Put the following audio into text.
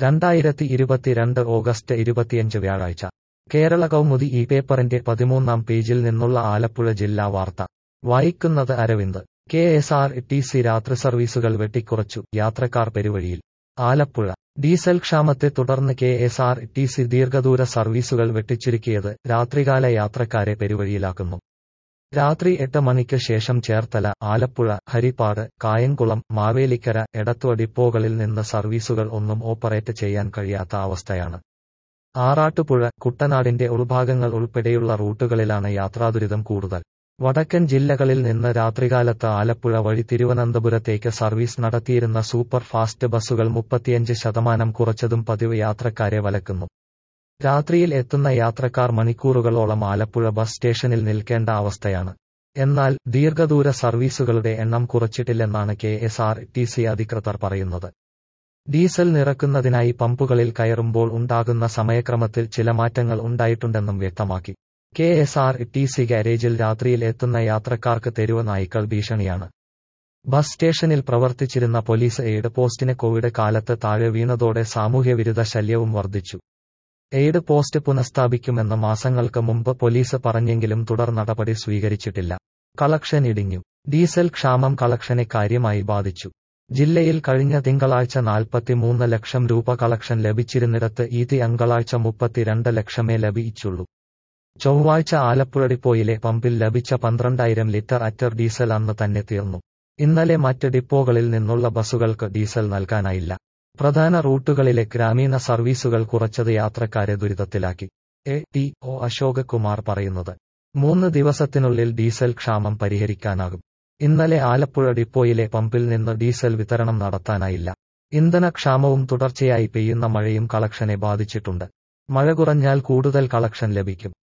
രണ്ടായിരത്തി ഇരുപത്തിരണ്ട് ഓഗസ്റ്റ് ഇരുപത്തിയഞ്ച് വ്യാഴാഴ്ച കേരള കൗമുദി ഈ പേപ്പറിന്റെ പതിമൂന്നാം പേജിൽ നിന്നുള്ള ആലപ്പുഴ ജില്ലാ വാർത്ത വായിക്കുന്നത് Aravind K S R T C രാത്രി സർവീസുകൾ വെട്ടിക്കുറച്ചു യാത്രക്കാർ പെരുവഴിയിൽ ആലപ്പുഴ ഡീസൽ ക്ഷാമത്തെ തുടർന്ന് K S R T C ദീർഘദൂര സർവീസുകൾ വെട്ടിച്ചുരുക്കിയത് രാത്രികാല യാത്രക്കാരെ പെരുവഴിയിലാക്കുന്നു രാത്രി എട്ട് മണിക്ക് ശേഷം ചേർത്തല ആലപ്പുഴ ഹരിപ്പാട് കായംകുളം മാവേലിക്കര എടത്വ ഡിപ്പോകളിൽ നിന്ന് സർവീസുകൾ ഒന്നും ഓപ്പറേറ്റ് ചെയ്യാൻ കഴിയാത്ത അവസ്ഥയാണ് ആറാട്ടുപുഴ കുട്ടനാടിന്റെ ഉൾഭാഗങ്ങൾ ഉൾപ്പെടെയുള്ള റൂട്ടുകളിലാണ് യാത്രാദുരിതം കൂടുതൽ വടക്കൻ ജില്ലകളിൽ നിന്ന് രാത്രികാലത്ത് ആലപ്പുഴ വഴി തിരുവനന്തപുരത്തേക്ക് സർവീസ് നടത്തിയിരുന്ന സൂപ്പർ ഫാസ്റ്റ് ബസ്സുകൾ മുപ്പത്തിയഞ്ച് ശതമാനം കുറച്ചതും പതിവ് യാത്രക്കാരെ വലക്കുന്നു രാത്രിയിൽ എത്തുന്ന യാത്രക്കാർ മണിക്കൂറുകളോളം ആലപ്പുഴ ബസ് സ്റ്റേഷനിൽ നിൽക്കേണ്ട അവസ്ഥയാണ് എന്നാൽ ദീർഘദൂര സർവീസുകളുടെ എണ്ണം കുറച്ചിട്ടില്ലെന്നാണ് K S R T C അധികൃതർ പറയുന്നത് ഡീസൽ നിറക്കുന്നതിനായി പമ്പുകളിൽ കയറുമ്പോൾ ഉണ്ടാകുന്ന സമയക്രമത്തിൽ ചില മാറ്റങ്ങൾ ഉണ്ടായിട്ടുണ്ടെന്നും വ്യക്തമാക്കി K S R T C ഗാരേജിൽ രാത്രിയിൽ എത്തുന്ന യാത്രക്കാർക്ക് തെരുവ് നായ്ക്കൾ ഭീഷണിയാണ് ബസ് സ്റ്റേഷനിൽ പ്രവർത്തിച്ചിരുന്ന പോലീസ് എയ്ഡ് പോസ്റ്റിന് കോവിഡ് കാലത്ത് താഴെ വീണതോടെ സാമൂഹ്യവിരുദ്ധ ശല്യവും വർദ്ധിച്ചു എയ്ഡ് പോസ്റ്റ് പുനഃസ്ഥാപിക്കുമെന്ന് മാസങ്ങൾക്ക് മുമ്പ് പോലീസ് പറഞ്ഞെങ്കിലും തുടർ നടപടി സ്വീകരിച്ചിട്ടില്ല കളക്ഷൻ ഇടിഞ്ഞു ഡീസൽ ക്ഷാമം കളക്ഷനെ കാര്യമായി ബാധിച്ചു ജില്ലയിൽ കഴിഞ്ഞ തിങ്കളാഴ്ച നാൽപ്പത്തിമൂന്ന് ലക്ഷം രൂപ കളക്ഷൻ ലഭിച്ചിരുന്നിടത്ത് ഈ തിങ്കളാഴ്ച മുപ്പത്തിരണ്ട് ലക്ഷമേ ലഭിച്ചുള്ളൂ ചൊവ്വാഴ്ച ആലപ്പുഴ ഡിപ്പോയിലെ പമ്പിൽ ലഭിച്ച പന്ത്രണ്ടായിരം ലിറ്റർ അറ്റർ ഡീസൽ അന്ന് തന്നെ തീർന്നു ഇന്നലെ മറ്റ് ഡിപ്പോകളിൽ നിന്നുള്ള ബസ്സുകൾക്ക് ഡീസൽ നൽകാനായില്ല പ്രധാന റൂട്ടുകളിലെ ഗ്രാമീണ സർവീസുകൾ കുറച്ചത് യാത്രക്കാരെ ദുരിതത്തിലാക്കി A T O Ashok Kumar പറയുന്നത് മൂന്ന് ദിവസത്തിനുള്ളിൽ ഡീസൽ ക്ഷാമം പരിഹരിക്കാനാകും ഇന്നലെ ആലപ്പുഴ ഡിപ്പോയിലെ പമ്പിൽ നിന്ന് ഡീസൽ വിതരണം നടത്താനായില്ല ഇന്ധനക്ഷാമവും തുടർച്ചയായി പെയ്യുന്ന മഴയും കളക്ഷനെ ബാധിച്ചിട്ടുണ്ട് മഴ കുറഞ്ഞാൽ കൂടുതൽ കളക്ഷൻ ലഭിക്കും